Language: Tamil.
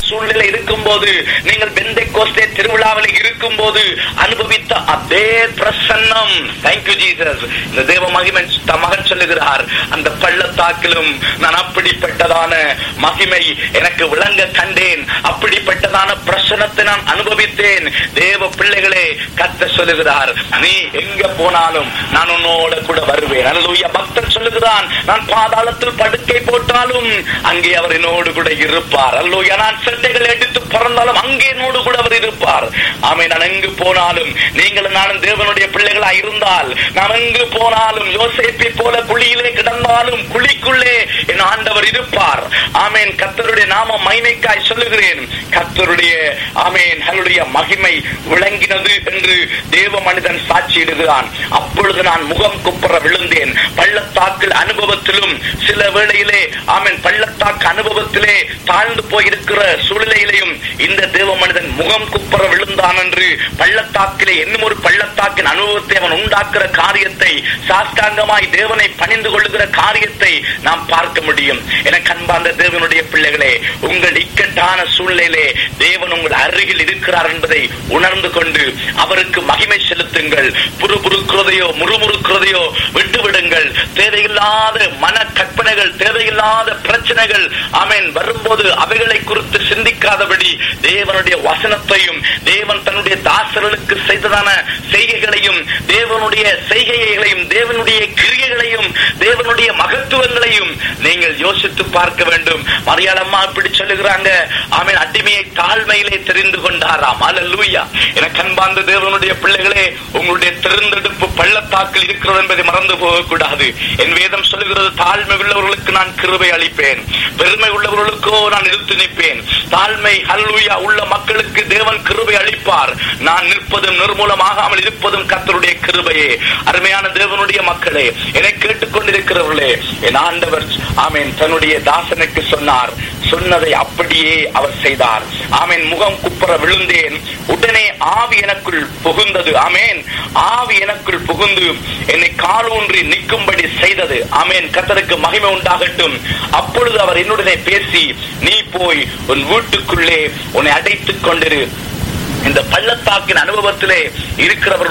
சூழ்நிலை இருக்கும் போது நீங்கள் பெந்தை கோஸ்டே திருவிழாவில் இருக்கும் போது அனுபவித்த அதே பிரசன்னம் தேங்க்யூ ஜீசஸ் இந்த தேவ மகிமன் த- மகன் சொல்லுகிறார் அந்த பள்ளத்தாக்கிலும் நான் அப்படிப்பட்டதான மகிமை எனக்கு விளங்க கண்டேன் அப்படிப்பட்டதான பிரசனத்தை நான் அனுபவித்தேன் தேவ பிள்ளைகளே கத்த சொல்லுகிறார் நீ எங்க போனாலும் நான் உன்னோட கூட வருவேன் அல்லூயா பக்தன் சொல்லுகிறான் நான் பாதாளத்தில் படுக்கை போட்டாலும் அங்கே அவர் என்னோடு கூட இருப்பார் அல்லூயா நான் சட்டைகள் எடுத்து பறந்தாலும் அங்கே என்னோடு கூட அவர் இருப்பார் ஆமை நான் எங்கு போனாலும் நீங்கள் நானும் தேவனுடைய பிள்ளைகளா இருந்தால் நான் எங்கு போனாலும் யோசேப்பை போல குழியிலே கிடந்தாலும் குழிக்குள்ளே என் ஆண்டவர் இருப்பார் ஆமேன் கர்த்தருடைய நாம மைமைக்காய் சொல்லுகிறேன் கர்த்தருடைய ஆமேன் அவருடைய மகிமை விளங்கினது என்று தேவ மனிதன் சாட்சியிடுகிறான் அப்பொழுது நான் முகம் குப்புற விழுந்தேன் பள்ளத்தாக்கில் அனுபவத்திலும் சில வேளையிலே ஆமேன் பள்ளத்தாக்கு அனுபவத்திலே தாழ்ந்து போயிருக்கிற சூழ்நிலையிலையும் இந்த தேவ மனிதன் முகம் குப்புற விழுந்தான் என்று பள்ளத்தாக்கிலே இன்னும் ஒரு பள்ளத்தாக்கின் அனுபவத்தை அவன் உண்டாக்குற காரியத்தை சாஸ்தாங்கமாய் தேவனை பணிந்து கொள்ளுகிற காரியத்தை நாம் பார்க்க முடியும் என கண்பார்ந்த தேவனுடைய பிள்ளைகளே உங்கள் இக்கட்டான சூழ்நிலையிலே தேவன் உங்கள் அருகில் இருக்கிறார் என்பதை உணர்ந்து கொண்டு அவருக்கு மகிமை செலுத்துங்கள் புறுபுறுக்கிறதையோ முறுமுறுக்கிறதையோ விட்டுவிடுங்கள் தேவையில்லாத மன கற்பனைகள் தேவையில்லாத பிரச்சனைகள் ஆமென் வரும்போது அவைகளை குறித்து சிந்திக்காதபடி தேவனுடைய வசனத்தையும் தேவன் தன்னுடைய தாசர்களுக்கு செய்ததான செய்கைகளையும் தேவனுடைய செய்கைகளையும் தேவனுடைய கிரியைகளையும் தேவனுடைய மகத்துவங்களையும் நீங்கள் யோசித்து பார்க்க வேண்டும் மரியாளம்மா இப்படி சொல்லுகிறாங்க ஆமென் அடிமையை தாழ்மையிலே தெரிந்து கொண்டாராம் அல்லூயா என கண்பார்ந்த தேவனுடைய பிள்ளைகளே உங்களுடைய தெரிந்தெடுப்பு பள்ளத்தாக்கில் இருக்கிறது என்பதை மறந்து போகக்கூடாது என் வேதம் சொல்லுகிறது தாழ்மை உள்ளவர்களுக்கு நான் கிருபை அளிப்பேன் பெருமை உள்ளவர்களுக்கோ நான் நிறுத்தி நிற்பேன் தாழ்மை ஹல்லுயா உள்ள மக்களுக்கு தேவன் கிருபை அளிப்பார் நான் நிற்பதும் நிர்மூலமாகாமல் இருப்பதும் கர்த்தருடைய கிருபையே அருமையான தேவனுடைய மக்களே என்னை கேட்டுக்கொண்டிருக்கிறவர்களே என் ஆண்டவர் ஆமேன் தன்னுடைய தாசனுக்கு சொன்னார் சொன்னதை அப்படியே அவர் செய்தார் ஆமேன் முகம் குப்புற விழுந்தேன் உடனே ஆவி எனக்குள் புகுந்தது ஆமேன் ஆவி எனக்குள் புகுந்து என்னை காலூன்றி நிற்கும்படி செய்தது ஆமேன் கத்தருக்கு மகிமை உண்டாகட்டும் அப்பொழுது அவர் என்னுடனே பேசி நீ போய் உன் வீட்டுக்குள்ளே உன்னை அடைத்துக் கொண்டிரு இந்த பள்ளத்தாக்கின் அனுபவத்திலே இருக்கிறவர்கள்